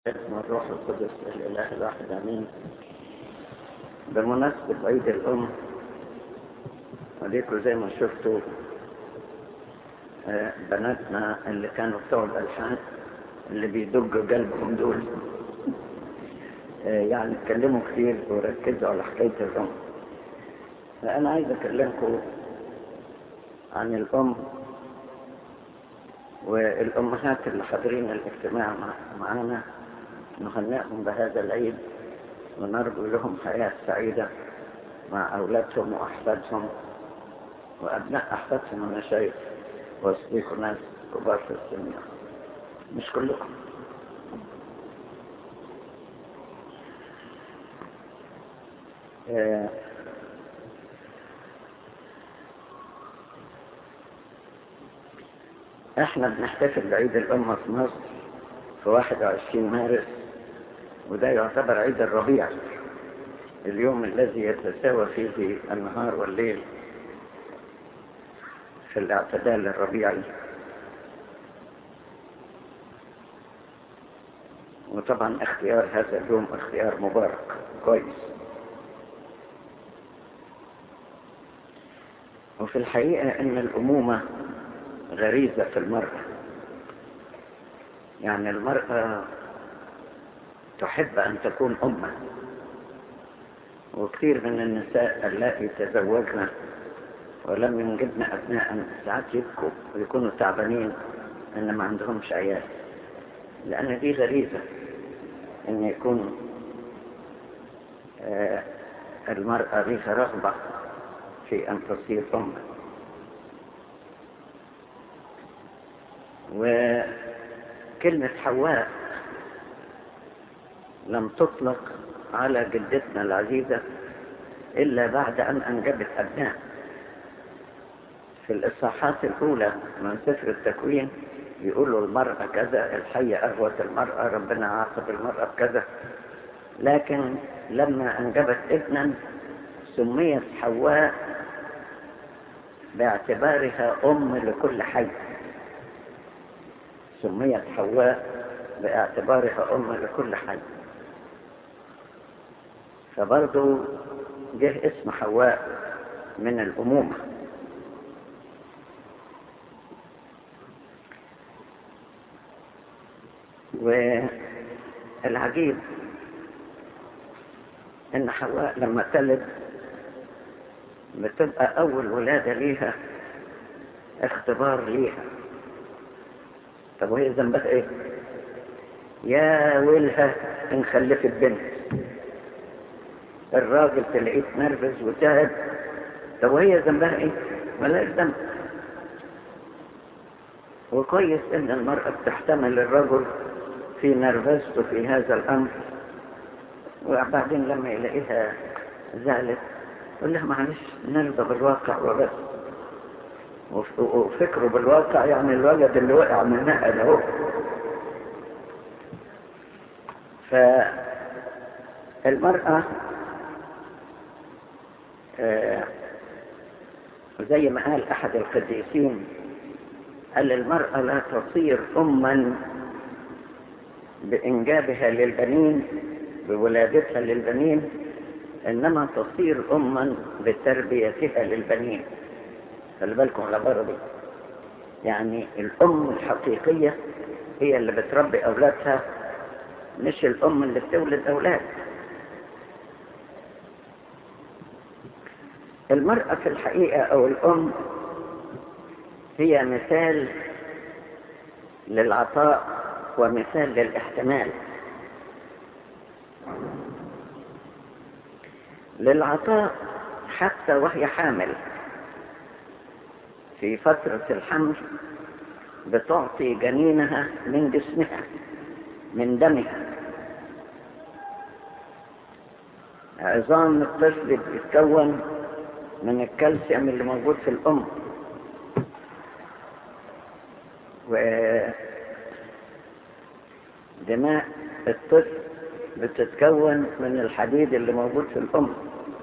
اسم الروح القدس الإله الواحد آمين بمناسبة عيد الأم وديكوا زي ما شفتوا آه، بناتنا اللي كانوا بتوع الألحان اللي بيدقوا قلبهم دول آه، يعني اتكلموا كتير وركزوا على حكاية الأم أنا عايز أكلمكم عن الأم والأمهات اللي حاضرين الاجتماع مع- معانا نهنئهم بهذا العيد ونرجو لهم حياة سعيدة مع أولادهم وأحفادهم وأبناء أحفادهم أنا شايف وصديق ناس كبار في السن مش كلكم آه، احنا بنحتفل بعيد الأمة في مصر في 21 مارس وده يعتبر عيد الربيع اليوم الذي يتساوى فيه النهار والليل في الاعتدال الربيعي وطبعا اختيار هذا اليوم اختيار مبارك كويس وفي الحقيقة ان الامومة غريزة في المرأة يعني المرأة تحب أن تكون أمة وكثير من النساء اللاتي تزوجن ولم ينجبن أبناء ساعات يبكوا ويكونوا تعبانين أن ما عندهمش عيال لأن دي غريزة أن يكون آه، المرأة لها رغبة في أن تصير أمة وكلمة حواء لم تطلق على جدتنا العزيزة إلا بعد أن أنجبت أبناء في الإصحاحات الأولى من سفر التكوين يقولوا المرأة كذا الحية أغوت المرأة ربنا عاقب المرأة بكذا لكن لما أنجبت ابنا سميت حواء باعتبارها أم لكل حي سميت حواء باعتبارها أم لكل حي فبرضو جه اسم حواء من الأمومة والعجيب ان حواء لما تلد بتبقى اول ولادة ليها اختبار ليها طب وهي ذنبها ايه يا ويلها ان خلفت بنت الراجل تلاقيه تنرفز وتعب طب وهي ذنبها ايه ملاش ذنب وكويس ان المرأة بتحتمل الرجل في نرفزته في هذا الامر وبعدين لما يلاقيها زعلت يقول لها معلش نرضى بالواقع وبس وف- وفكره بالواقع يعني الولد اللي وقع من نقل اهو فالمرأة آه، زي ما قال أحد القديسين قال المرأة لا تصير أما بإنجابها للبنين بولادتها للبنين إنما تصير أما بتربيتها للبنين خلي بالكم العبارة دي يعني الأم الحقيقية هي اللي بتربي أولادها مش الأم اللي بتولد أولاد المرأة في الحقيقة أو الأم هي مثال للعطاء ومثال للاحتمال للعطاء حتى وهي حامل في فترة الحمل بتعطي جنينها من جسمها من دمها عظام الطفل بيتكون من الكالسيوم اللي موجود في الأم ودماء الطفل بتتكون من الحديد اللي موجود في الأم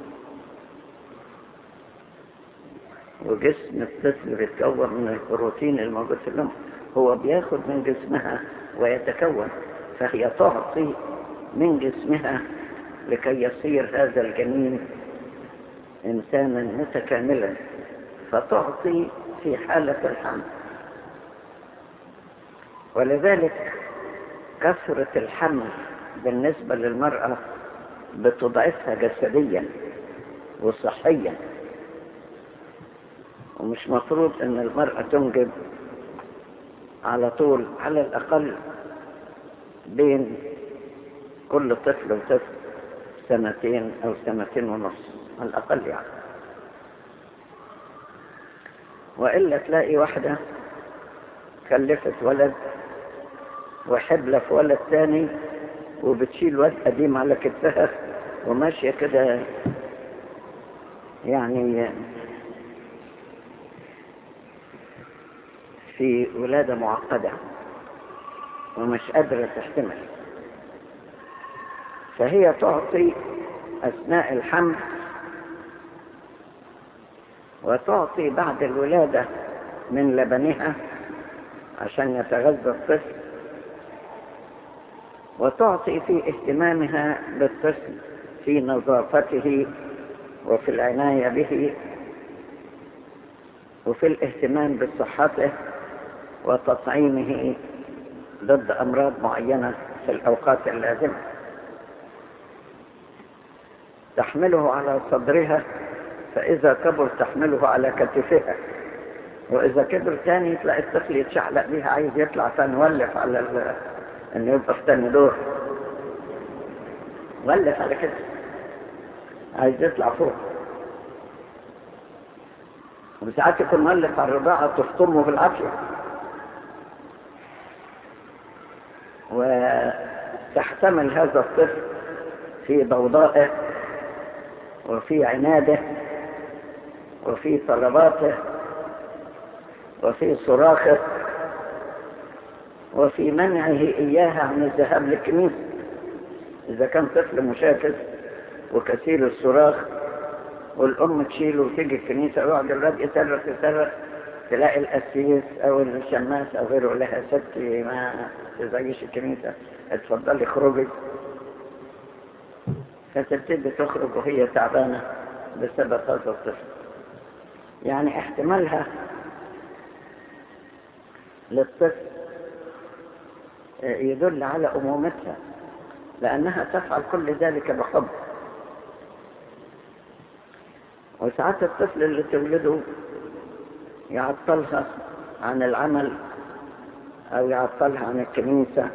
وجسم الطفل بيتكون من البروتين الموجود في الأم هو بياخد من جسمها ويتكون فهي تعطي من جسمها لكي يصير هذا الجنين إنسانا متكاملا فتعطي في حالة الحمل ولذلك كثرة الحمل بالنسبة للمرأة بتضعفها جسديا وصحيا ومش مفروض ان المرأة تنجب على طول على الاقل بين كل طفل وطفل سنتين او سنتين ونص على الاقل يعني والا تلاقي واحدة خلفت ولد وحبلة في ولد تاني وبتشيل واد قديم على كتفها وماشية كده يعني في ولادة معقدة ومش قادرة تحتمل فهي تعطي أثناء الحمل وتعطي بعد الولادة من لبنها عشان يتغذى الطفل وتعطي في اهتمامها بالطفل في نظافته وفي العناية به وفي الاهتمام بصحته وتطعيمه ضد أمراض معينة في الأوقات اللازمة تحمله على صدرها فإذا كبر تحمله على كتفها وإذا كبر تاني تلاقي الطفل يتشعلق بيها عايز يطلع تاني ولف على ال... إنه يبقى في تاني دور ولف على كده عايز يطلع فوق وساعات يكون مولف على الرضاعة تفطمه بالعافية وتحتمل هذا الطفل في ضوضائه وفي عناده وفي طلباته وفي صراخه وفي منعه إياها عن الذهاب للكنيسة إذا كان طفل مشاكس وكثير الصراخ والأم تشيله وتيجي الكنيسة ويقعد الولاد يصرخ يصرخ تلاقي القسيس أو الشماس أو غيره لها ستي ما تزعجيش الكنيسة اتفضلي اخرجي فتبتدي تخرج وهي تعبانة بسبب هذا الطفل يعني احتمالها للطفل يدل على أمومتها لأنها تفعل كل ذلك بحب وساعات الطفل اللي تولده يعطلها عن العمل أو يعطلها عن الكنيسة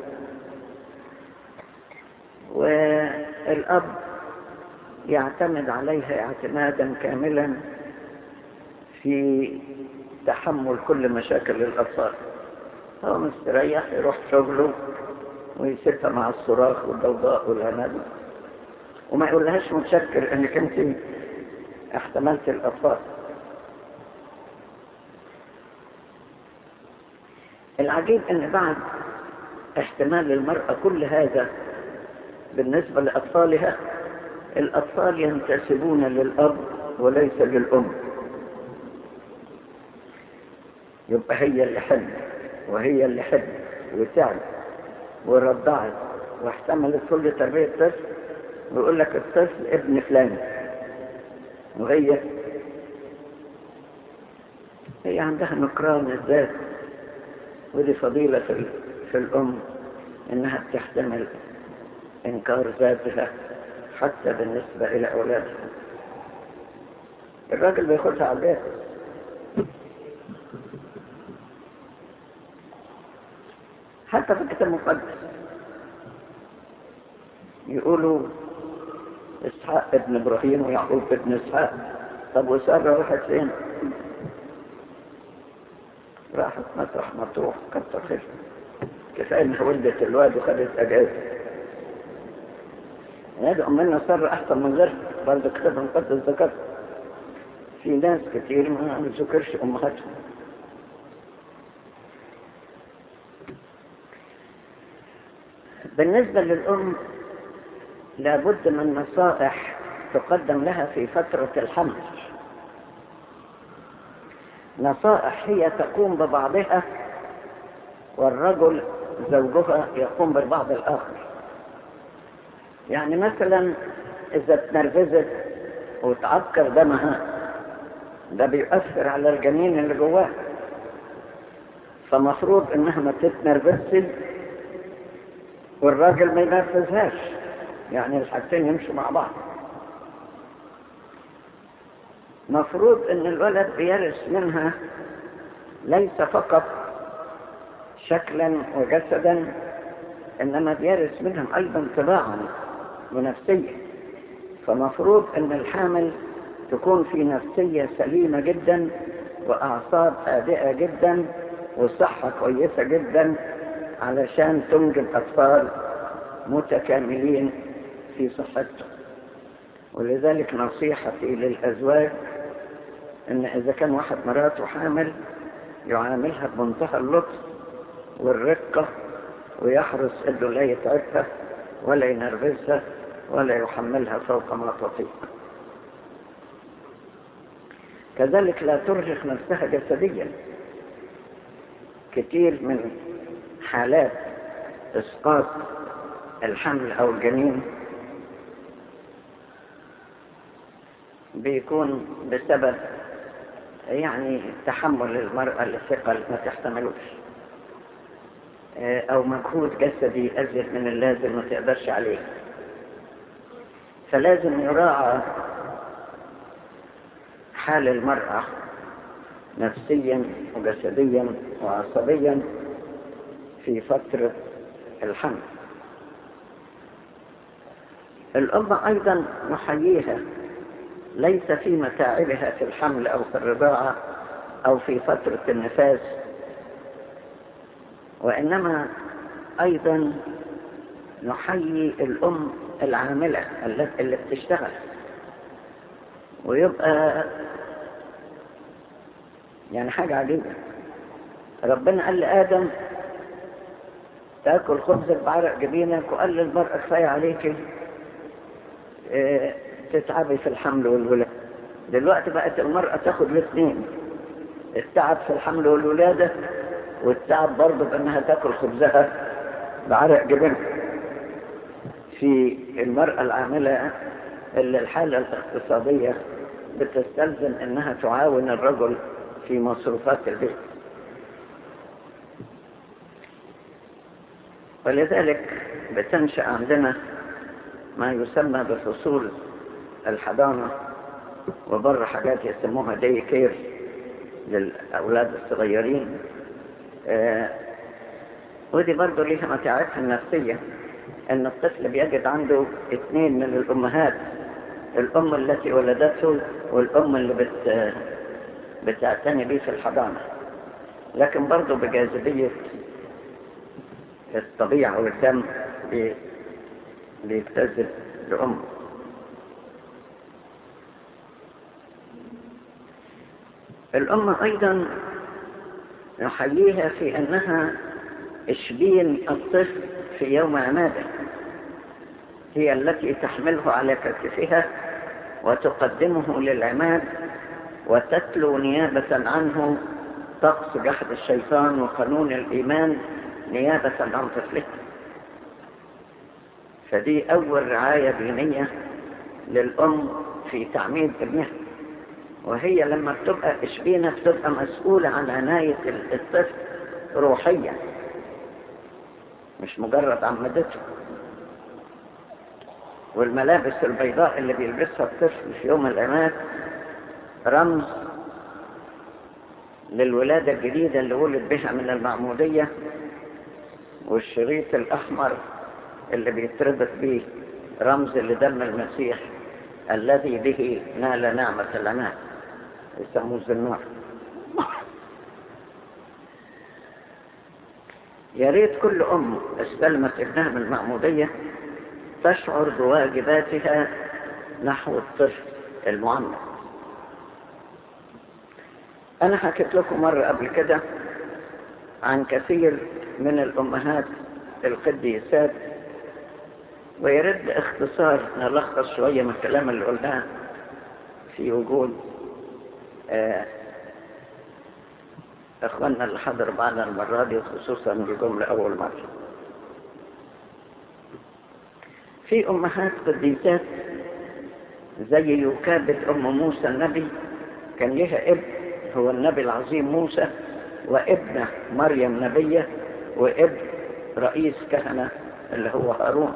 والأب يعتمد عليها اعتمادا كاملا في تحمل كل مشاكل الأطفال هو مستريح يروح شغله ويسيبها مع الصراخ والضوضاء والعناد وما يقولهاش متشكر انك انت احتملت الاطفال العجيب ان بعد احتمال المرأة كل هذا بالنسبة لأطفالها الأطفال ينتسبون للأب وليس للأم يبقى هي اللي حلت وهي اللي حلت وتعب ورضعت واحتملت كل تربية طفل ويقول لك الطفل ابن فلان وهي هي عندها نكران الذات ودي فضيلة في, في الأم إنها بتحتمل إنكار ذاتها حتى بالنسبة إلى أولادها الراجل بياخدها على البيت حتى في الكتاب المقدس يقولوا إسحاق ابن إبراهيم ويعقوب ابن إسحاق طب وسارة راحت فين؟ راحت مطرح مطروح كتر خير كفاية إنها ولدت الواد وخدت أجازة هذا أمنا سارة أحسن من غيرها برضه كتاب المقدس ذكر في ناس كتير ما ذكرش أمهاتهم بالنسبة للأم لابد من نصائح تقدم لها في فترة الحمل نصائح هي تقوم ببعضها والرجل زوجها يقوم بالبعض الآخر يعني مثلا إذا تنرفزت وتعكر دمها ده بيؤثر على الجنين اللي جواه فمفروض انها ما تتنرفزش والراجل ما ينرفزهاش يعني الحاجتين يمشوا مع بعض مفروض ان الولد بيرث منها ليس فقط شكلا وجسدا انما بيرث منهم ايضا طباعا ونفسية فمفروض ان الحامل تكون في نفسية سليمة جدا واعصاب هادئة جدا وصحة كويسة جدا علشان تنجب اطفال متكاملين في صحتهم ولذلك نصيحتي للازواج ان اذا كان واحد مراته حامل يعاملها بمنتهى اللطف والرقة ويحرص انه لا يتعبها ولا ينرفزها ولا يحملها فوق ما تطيق كذلك لا ترهق نفسها جسديا كثير من حالات اسقاط الحمل او الجنين بيكون بسبب يعني تحمل المرأة للثقل ما تحتملوش او مجهود جسدي ازيد من اللازم ما تقدرش عليه فلازم يراعى حال المرأة نفسيا وجسديا وعصبيا في فترة الحمل الأم أيضا نحييها ليس في متاعبها في الحمل أو في الرضاعة أو في فترة النفاس وإنما أيضا نحيي الأم العاملة اللي بتشتغل ويبقى يعني حاجة عجيبة ربنا قال لآدم تاكل خبزك بعرق جبينك وقال للمرأة كفاية عليك اه تتعبي في الحمل والولادة دلوقتي بقت المرأة تاخد الاثنين التعب في الحمل والولادة والتعب برضه بأنها تاكل خبزها بعرق جبينها في المرأة العاملة اللي الحالة الاقتصادية بتستلزم انها تعاون الرجل في مصروفات البيت ولذلك بتنشأ عندنا ما يسمى بفصول الحضانة وبر حاجات يسموها دي كير للأولاد الصغيرين آه ودي برضو ليها متاعبها النفسية ان الطفل بيجد عنده اثنين من الامهات الام التي ولدته والام اللي بت بتعتني بيه في الحضانة لكن برضه بجاذبية الطبيعة والدم بيجتذب لأمه الأم أيضا نحييها في أنها اشبين الطفل في يوم عماده هي التي تحمله على كتفها وتقدمه للعماد وتتلو نيابة عنه طقس جحد الشيطان وقانون الإيمان نيابة عن طفله فدي أول رعاية دينية للأم في تعميد ابنها وهي لما بتبقى إشبينة بتبقى مسؤولة عن عناية الطفل روحيا مش مجرد عمدته والملابس البيضاء اللي بيلبسها الطفل في يوم العماد رمز للولادة الجديدة اللي ولد بها من المعمودية والشريط الأحمر اللي بيتربط به رمز لدم المسيح الذي به نال نعمة العماد يسموه الزنار يا ريت كل أم استلمت ابنها من المعمودية تشعر بواجباتها نحو الطفل المعمر أنا حكيت لكم مرة قبل كده عن كثير من الأمهات القديسات ويرد اختصار نلخص شوية من الكلام اللي قلناه في وجود اخواننا اللي حضروا معنا المرة دي خصوصا اللي جم لأول مرة في أمهات قديسات زي يكابد أم موسى النبي كان لها ابن هو النبي العظيم موسى وابنه مريم نبية وابن رئيس كهنة اللي هو هارون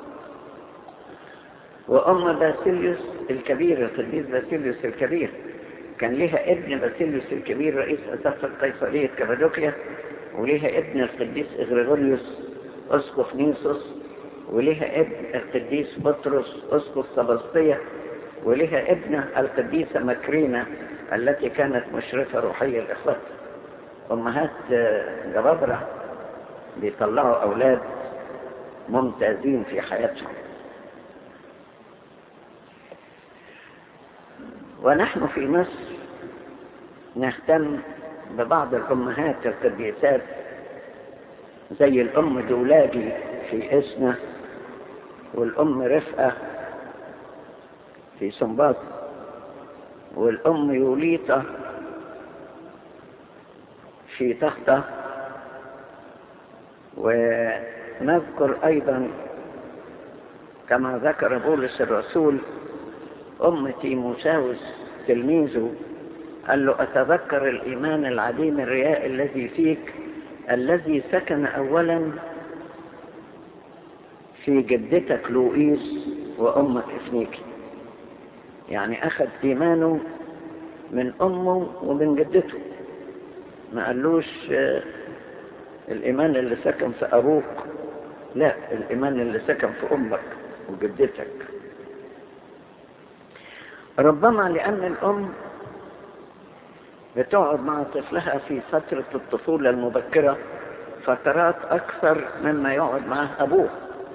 وأم باسيليوس الكبير القديس باسيليوس الكبير كان لها ابن باسيليوس الكبير رئيس أساقفة قيصرية كابادوكيا ولها ابن القديس إغريغوريوس أسقف نيسوس ولها ابن القديس بطرس أسقف سبسطية ولها ابنة القديسة مكرينة التي كانت مشرفة روحية الإخوات أمهات جبابرة بيطلعوا أولاد ممتازين في حياتهم ونحن في مصر نهتم ببعض الأمهات القديسات زي الأم دولاجي في إسنا والأم رفقة في سنباط والأم يوليطة في تخته ونذكر أيضا كما ذكر بولس الرسول أم تيموساوس تلميذه قال له أتذكر الإيمان العديم الرياء الذي فيك الذي سكن أولا في جدتك لوئيس وأمك إفنيكي يعني أخذ إيمانه من أمه ومن جدته ما قالوش الإيمان اللي سكن في أبوك لا الإيمان اللي سكن في أمك وجدتك ربما لأن الأم بتقعد مع طفلها في فترة الطفولة المبكرة فترات أكثر مما يقعد معه أبوه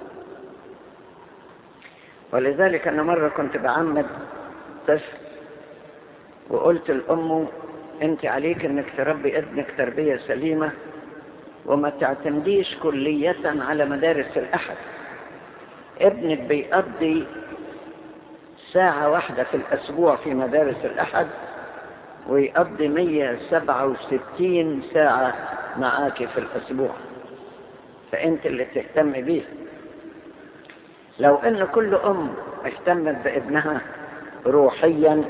ولذلك أنا مرة كنت بعمد طفل وقلت لأمه أنت عليك أنك تربي ابنك تربية سليمة وما تعتمديش كلية على مدارس الأحد ابنك بيقضي ساعة واحدة في الأسبوع في مدارس الأحد ويقضي 167 ساعة معاك في الأسبوع فأنت اللي تهتم بيه لو أن كل أم اهتمت بابنها روحيا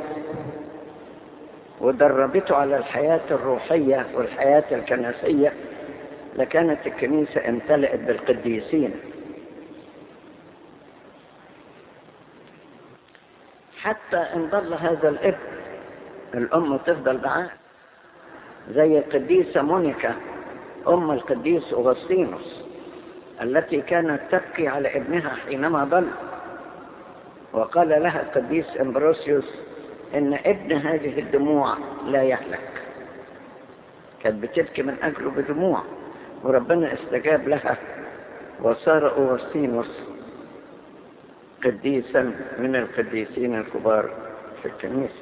ودربته على الحياة الروحية والحياة الكنسية لكانت الكنيسة امتلئت بالقديسين حتى ان ضل هذا الابن الام تفضل معاه زي القديسة مونيكا ام القديس اغسطينوس التي كانت تبكي على ابنها حينما ضل وقال لها القديس امبروسيوس ان ابن هذه الدموع لا يهلك كانت بتبكي من اجله بدموع وربنا استجاب لها وصار أوغسطينوس قديسا من القديسين الكبار في الكنيسة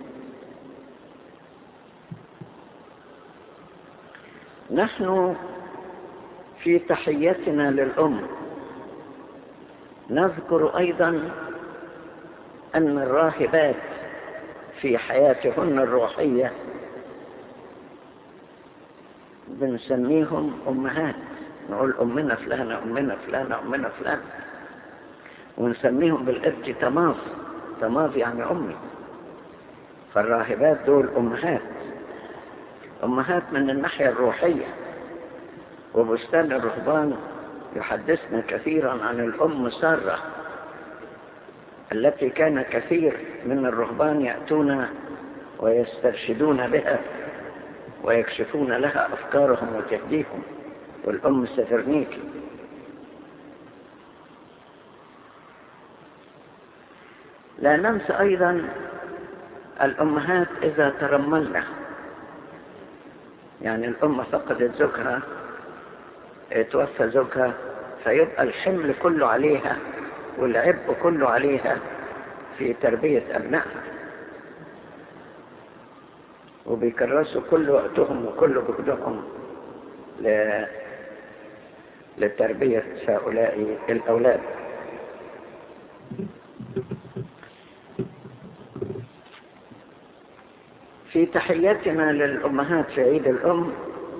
نحن في تحيتنا للأم نذكر أيضا أن الراهبات في حياتهن الروحية بنسميهم أمهات نقول أمنا فلانة أمنا فلانة أمنا فلانة ونسميهم بالقبط تماظ تماظ يعني أمي فالراهبات دول أمهات أمهات من الناحية الروحية وبستان الرهبان يحدثنا كثيرا عن الأم سارة التي كان كثير من الرهبان يأتون ويسترشدون بها ويكشفون لها أفكارهم وتهديهم والأم سفرنيكي لا ننسى أيضا الأمهات إذا ترملنا يعني الأم فقدت زوجها توفى زوجها فيبقى الحمل كله عليها والعبء كله عليها في تربية أبنائها وبيكرسوا كل وقتهم وكل جهدهم ل... لتربية هؤلاء الأولاد في تحياتنا للأمهات في عيد الأم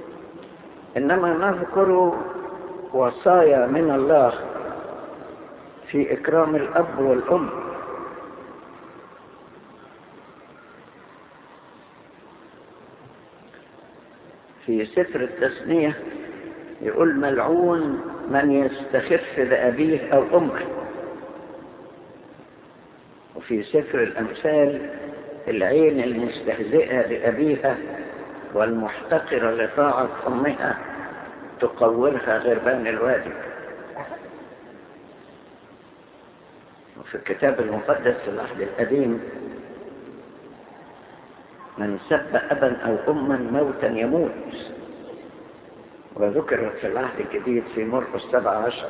إنما نذكر وصايا من الله في إكرام الأب والأم في سفر التثنية يقول ملعون من يستخف بأبيه أو أمه وفي سفر الأمثال العين المستهزئة بأبيها والمحتقرة لطاعة أمها تقورها غربان الوادي وفي الكتاب المقدس في العهد القديم من سب أبا أو أما موتا يموت وذكرت في العهد الجديد في مرقس سبع عشر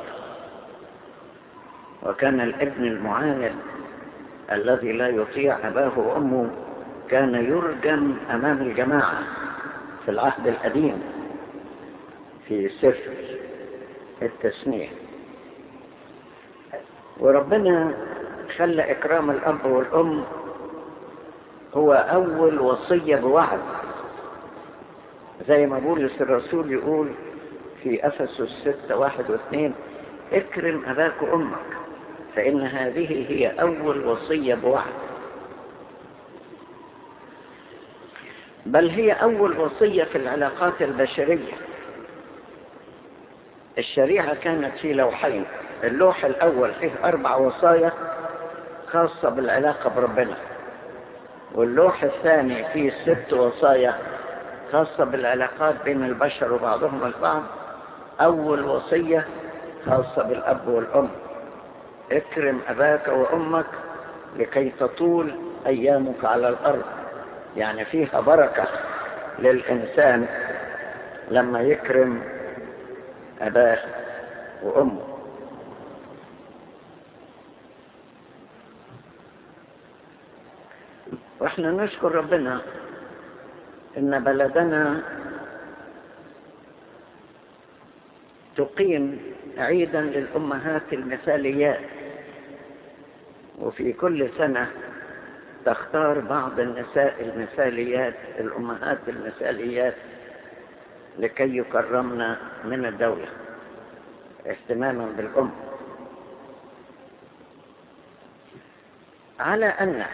وكان الابن المعاند الذي لا يطيع أباه وأمه كان يرجم أمام الجماعة في العهد القديم في سفر التسمية وربنا خلى إكرام الأب والأم هو أول وصية بوعد زي ما بولس الرسول يقول في أفسس ستة واحد واثنين اكرم أباك وأمك فإن هذه هي أول وصية بوعد بل هي أول وصية في العلاقات البشرية الشريعة كانت في لوحين اللوح الأول فيه أربع وصايا خاصة بالعلاقة بربنا واللوح الثاني فيه ست وصايا خاصة بالعلاقات بين البشر وبعضهم البعض أول وصية خاصة بالأب والأم اكرم أباك وأمك لكي تطول أيامك على الأرض يعني فيها بركة للإنسان لما يكرم أباه وأمه واحنا نشكر ربنا ان بلدنا تقيم عيدا للامهات المثاليات وفي كل سنه تختار بعض النساء المثاليات الامهات المثاليات لكي يكرمن من الدوله اهتماما بالام على ان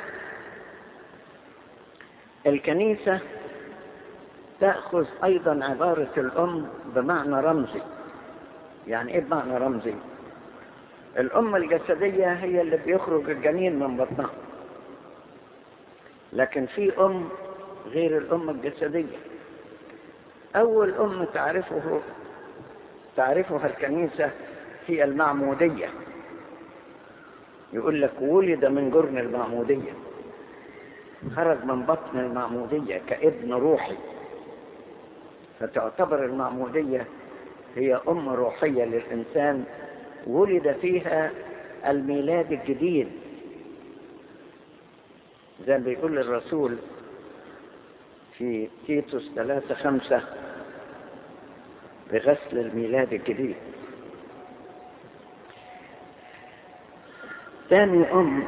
الكنيسة تأخذ أيضا عبارة الأم بمعنى رمزي يعني إيه بمعنى رمزي الأم الجسدية هي اللي بيخرج الجنين من بطنها لكن في أم غير الأم الجسدية أول أم تعرفه تعرفها الكنيسة هي المعمودية يقول لك ولد من جرن المعمودية خرج من بطن المعمودية كابن روحي فتعتبر المعمودية هي أم روحية للإنسان ولد فيها الميلاد الجديد زي ما بيقول الرسول في تيتوس ثلاثة خمسة بغسل الميلاد الجديد ثاني أم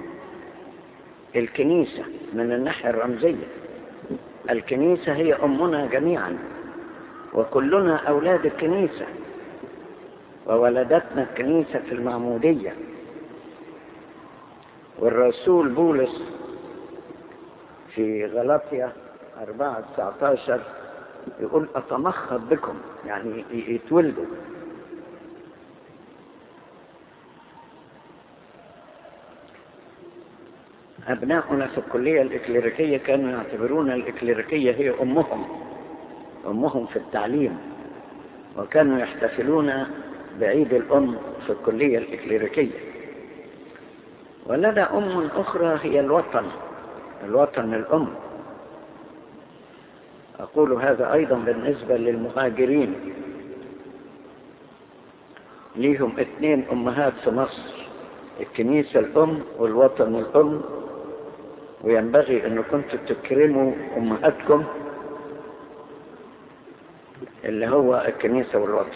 الكنيسة من الناحية الرمزية الكنيسة هي أمنا جميعا وكلنا أولاد الكنيسة وولدتنا الكنيسة في المعمودية والرسول بولس في غلطية 4 19 يقول أتمخض بكم يعني يتولدوا أبناؤنا في الكلية الإكليريكية كانوا يعتبرون الإكليريكية هي أمهم أمهم في التعليم وكانوا يحتفلون بعيد الأم في الكلية الإكليريكية ولدى أم أخرى هي الوطن الوطن الأم أقول هذا أيضا بالنسبة للمهاجرين ليهم اثنين أمهات في مصر الكنيسة الأم والوطن الأم وينبغي أن كنتم تكرموا أمهاتكم اللي هو الكنيسة والوطن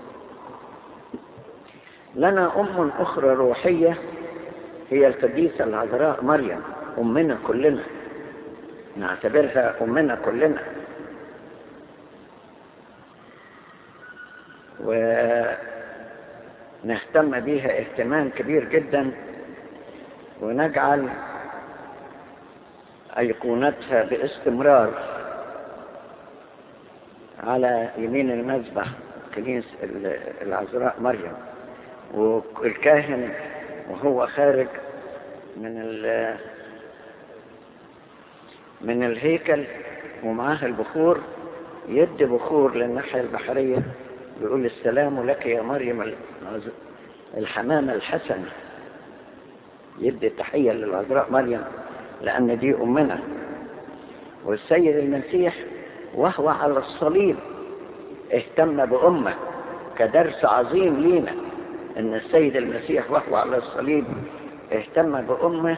لنا أم أخرى روحية هي القديسة العذراء مريم أمنا كلنا نعتبرها أمنا كلنا ونهتم بيها اهتمام كبير جدا ونجعل أيقونتها باستمرار على يمين المذبح كنيسة العذراء مريم والكاهن وهو خارج من من الهيكل ومعاه البخور يدي بخور للناحية البحرية يقول السلام لك يا مريم الحمامة الحسنة يدي تحية للعذراء مريم لأن دي أمنا والسيد المسيح وهو على الصليب اهتم بأمه كدرس عظيم لينا ان السيد المسيح وهو على الصليب اهتم بأمه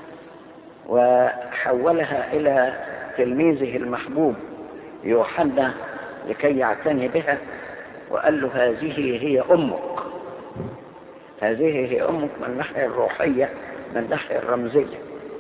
وحولها إلى تلميذه المحبوب يوحنا لكي يعتني بها وقال له هذه هي أمك هذه هي أمك من الناحية الروحية من الناحية الرمزية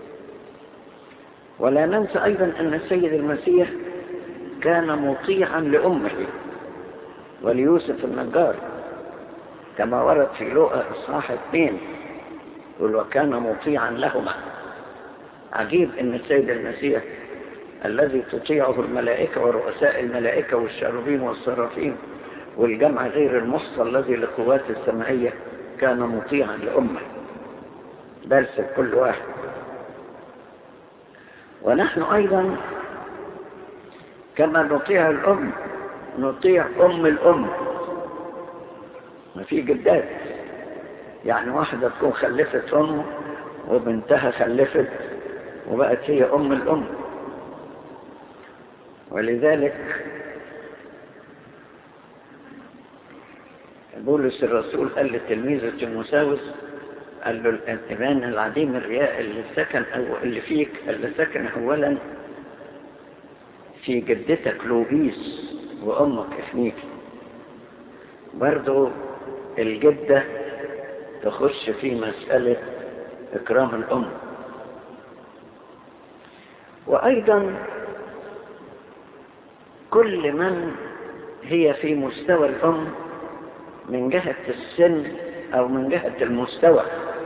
ولا ننسى أيضا أن السيد المسيح كان مطيعا لأمه وليوسف النجار كما ورد في لوقا إصحاح اثنين يقول وكان مطيعا لهما عجيب ان السيد المسيح الذي تطيعه الملائكة ورؤساء الملائكة والشاربين والصرافين والجمع غير المحصى الذي لقوات السمعية كان مطيعا لأمه درس كل واحد ونحن أيضا كما نطيع الأم نطيع أم الأم ما في جدات يعني واحدة تكون خلفت أمه وبنتها خلفت وبقت هي أم الأم ولذلك بولس الرسول قال لتلميذه تيموساوس قال له الانتبان العديم الرياء اللي سكن أو اللي فيك اللي سكن أولا في جدتك لوبيس وأمك إحنيك برضو الجدة تخش في مسألة إكرام الأم وأيضا كل من هي في مستوى الأم من جهة السن أو من جهة المستوى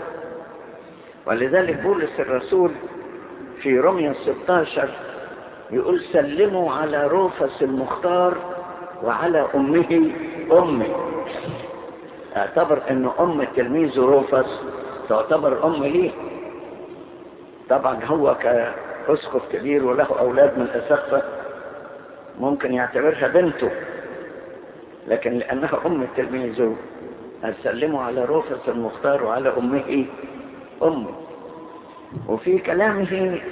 ولذلك بولس الرسول في رمية 16 يقول سلموا على روفس المختار وعلى أمه أمي اعتبر أن أم التلميذ روفس تعتبر أم ليه طبعا هو كأسقف كبير وله أولاد من الأسقفة ممكن يعتبرها بنته لكن لأنها أم التلميذ أسلموا على روفس المختار وعلى أمه أمه وفي كلامه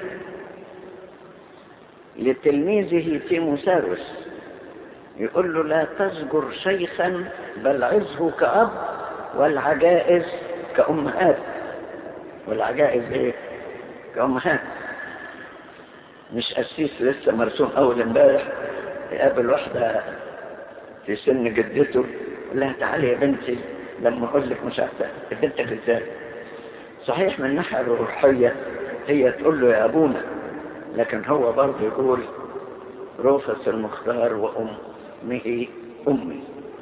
لتلميذه تيموساوس يقول له لا تزجر شيخا بل عزه كأب والعجائز كأمهات والعجائز ايه كأمهات مش قسيس لسه مرسوم اول امبارح يقابل واحدة في سن جدته يقول لها تعالي يا بنتي لما اقول لك مش عارفه بنتك ازاي صحيح من الناحيه الروحيه هي تقول له يا ابونا لكن هو برضه يقول روفس المختار وامه امي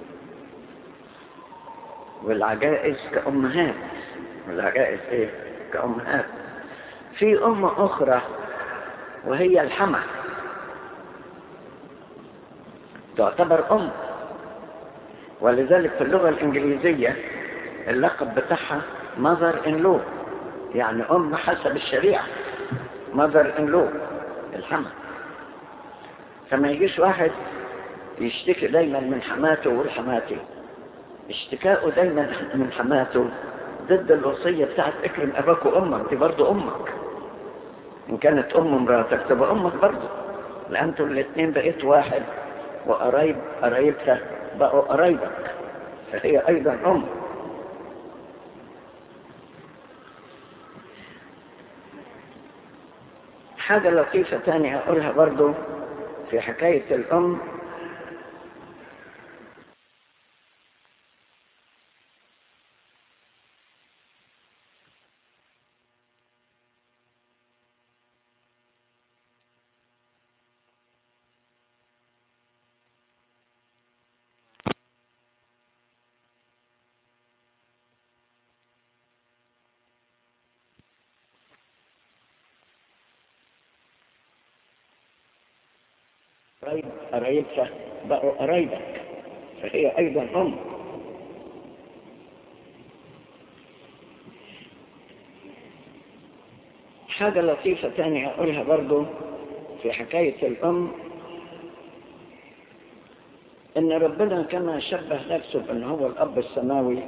والعجائز كأمهات والعجائز ايه كأمهات في أم أخرى وهي الحمى تعتبر أم ولذلك في اللغة الإنجليزية اللقب بتاعها mother in law يعني أم حسب الشريعة mother in law الحمى فما يجيش واحد يشتكي دايما من حماته والحماتي اشتكاؤه دايما من حماته ضد الوصية بتاعت اكرم اباك وامك دي برضه امك ان كانت ام مراتك تبقى امك برضه لانتوا الاثنين بقيت واحد وقرايب قرايبها بقوا قرايبك فهي ايضا ام حاجة لطيفة تانية اقولها برضه في حكاية الام قرايب قرايبها بقوا قرايبك فهي أيضا أم حاجة لطيفة تانية أقولها برضو في حكاية الأم إن ربنا كما شبه نفسه بأن هو الأب السماوي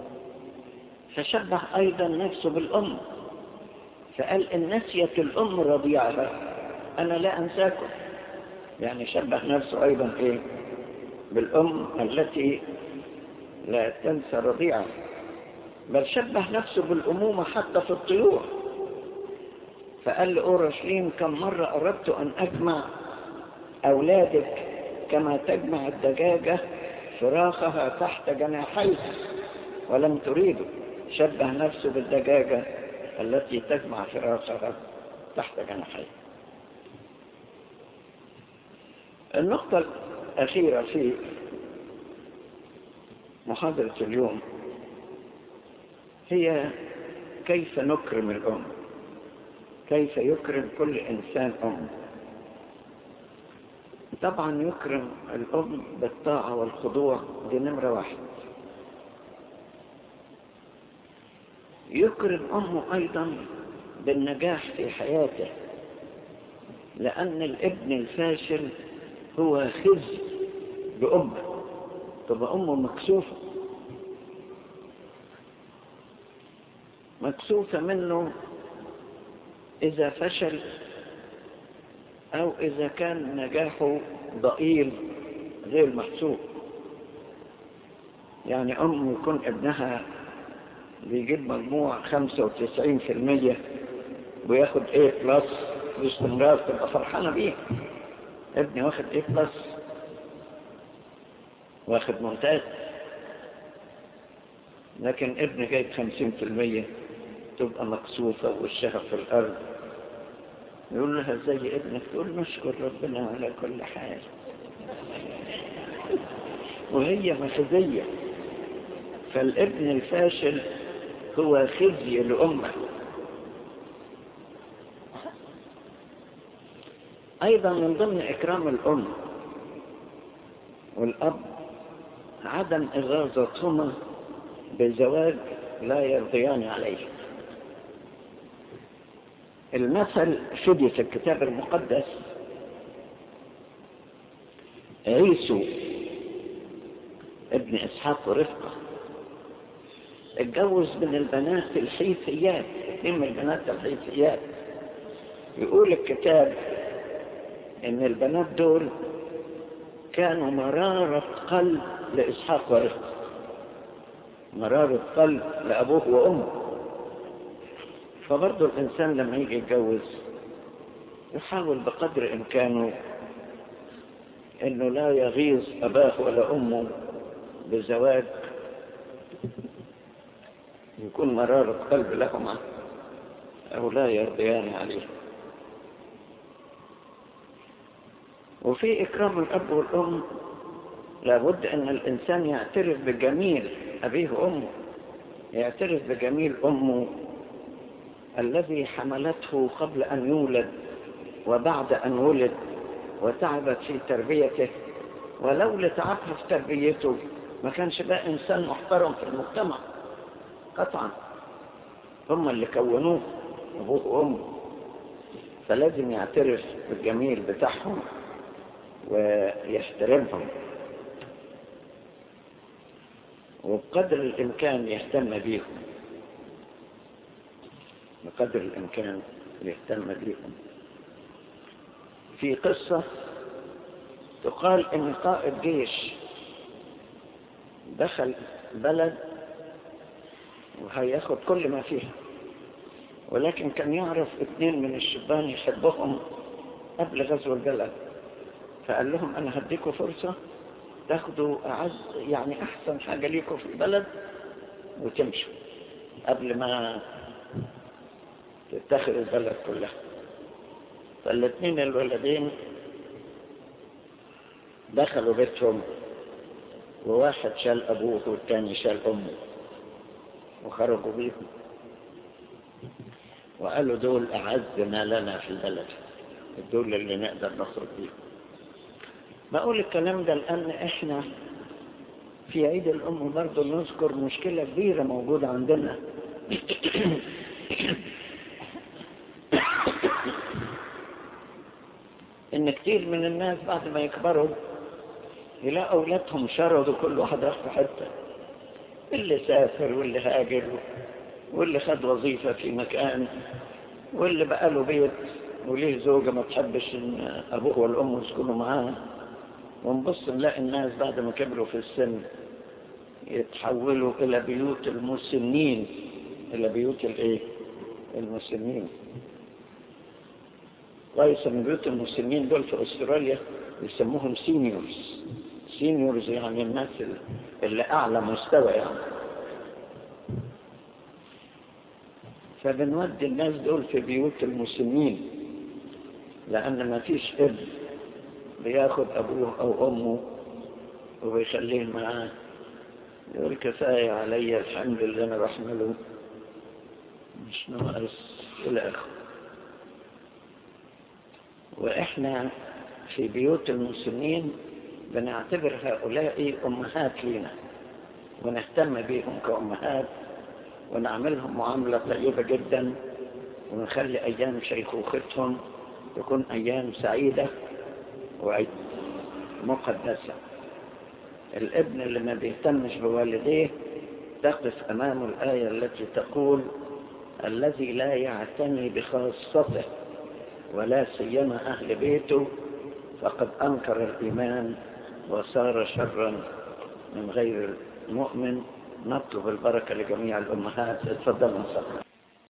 فشبه أيضا نفسه بالأم فقال إن نسيت الأم رضيعها أنا لا أنساكم يعني شبه نفسه أيضا إيه بالأم التي لا تنسى رضيعها بل شبه نفسه بالأمومة حتى في الطيور فقال لأورشليم كم مرة أردت أن أجمع أولادك كما تجمع الدجاجة فراخها تحت جناحيها ولم تريده شبه نفسه بالدجاجة التي تجمع فراخها تحت جناحيها النقطة الأخيرة في محاضرة اليوم هي كيف نكرم الأم كيف يكرم كل إنسان أم طبعا يكرم الأم بالطاعة والخضوع دي نمرة واحد يكرم أمه أيضا بالنجاح في حياته لأن الابن الفاشل هو خزي بأمه تبقى أمه مكسوفة مكسوفة منه إذا فشل أو إذا كان نجاحه ضئيل غير محسوب يعني أم يكون ابنها بيجيب مجموع 95% وياخد A بلس باستمرار تبقى فرحانة بيه ابني واخد A بلس واخد ممتاز لكن ابني جايب 50% تبقى مكسوفة وشها في الأرض يقول لها زي ابنك تقول نشكر ربنا على كل حال وهي مخزية فالابن الفاشل هو خزي لأمه أيضا من ضمن إكرام الأم والأب عدم إغاظتهما بزواج لا يرضيان عليه المثل فدي في الكتاب المقدس عيسو ابن إسحاق ورفقة اتجوز من البنات الحيثيات اثنين من البنات الحيثيات يقول الكتاب ان البنات دول كانوا مرارة قلب لإسحاق ورفقة مرارة قلب لأبوه وأمه فبرضه الإنسان لما يجي يتجوز يحاول بقدر إمكانه إنه لا يغيظ أباه ولا أمه بزواج يكون مرارة قلب لهما أو لا يرضيان عليه وفي إكرام الأب والأم لابد أن الإنسان يعترف بجميل أبيه وأمه يعترف بجميل أمه الذي حملته قبل أن يولد وبعد أن ولد وتعبت في تربيته ولولا تعبها في تربيته ما كانش بقى إنسان محترم في المجتمع قطعا هم اللي كونوه أبوه وأمه فلازم يعترف بالجميل بتاعهم ويحترمهم وبقدر الإمكان يهتم بيهم بقدر الإمكان يهتم بيهم في قصة تقال إن قائد جيش دخل بلد وهياخد كل ما فيها ولكن كان يعرف اثنين من الشبان يحبهم قبل غزو البلد فقال لهم أنا هديكم فرصة تاخدوا أعز يعني أحسن حاجة ليكم في البلد وتمشوا قبل ما تتخذ البلد كلها فالاثنين الولدين دخلوا بيتهم وواحد شال أبوه والتاني شال أمه وخرجوا بيهم وقالوا دول أعز ما لنا في البلد دول اللي نقدر نخرج بيهم بقول الكلام ده لأن إحنا في عيد الأم برضه نذكر مشكلة كبيرة موجودة عندنا إن كتير من الناس بعد ما يكبروا يلاقوا أولادهم شردوا كل واحد راح في حتة اللي سافر واللي هاجر واللي خد وظيفة في مكان واللي بقى له بيت وليه زوجة ما تحبش إن أبوه والأم يسكنوا معاه ونبص نلاقي الناس بعد ما كبروا في السن يتحولوا إلى بيوت المسنين إلى بيوت الإيه؟ المسنين كويس من بيوت المسلمين دول في أستراليا يسموهم سينيورز سينيورز يعني الناس اللي أعلى مستوى يعني فبنودي الناس دول في بيوت المسلمين لأن ما فيش ابن بياخد أبوه أو أمه وبيخليه معاه يقول كفاية علي الحمد اللي أنا بحمله مش ناقص إلى آخره وإحنا في بيوت المسلمين بنعتبر هؤلاء أمهات لنا ونهتم بهم كأمهات ونعملهم معاملة طيبة جدا ونخلي أيام شيخوختهم تكون أيام سعيدة ومقدسة الابن اللي ما بيهتمش بوالديه تقف أمامه الآية التي تقول الذي لا يعتني بخاصته ولا سيما أهل بيته فقد أنكر الإيمان وصار شرا من غير المؤمن نطلب البركة لجميع الأمهات اتفضلوا نصلي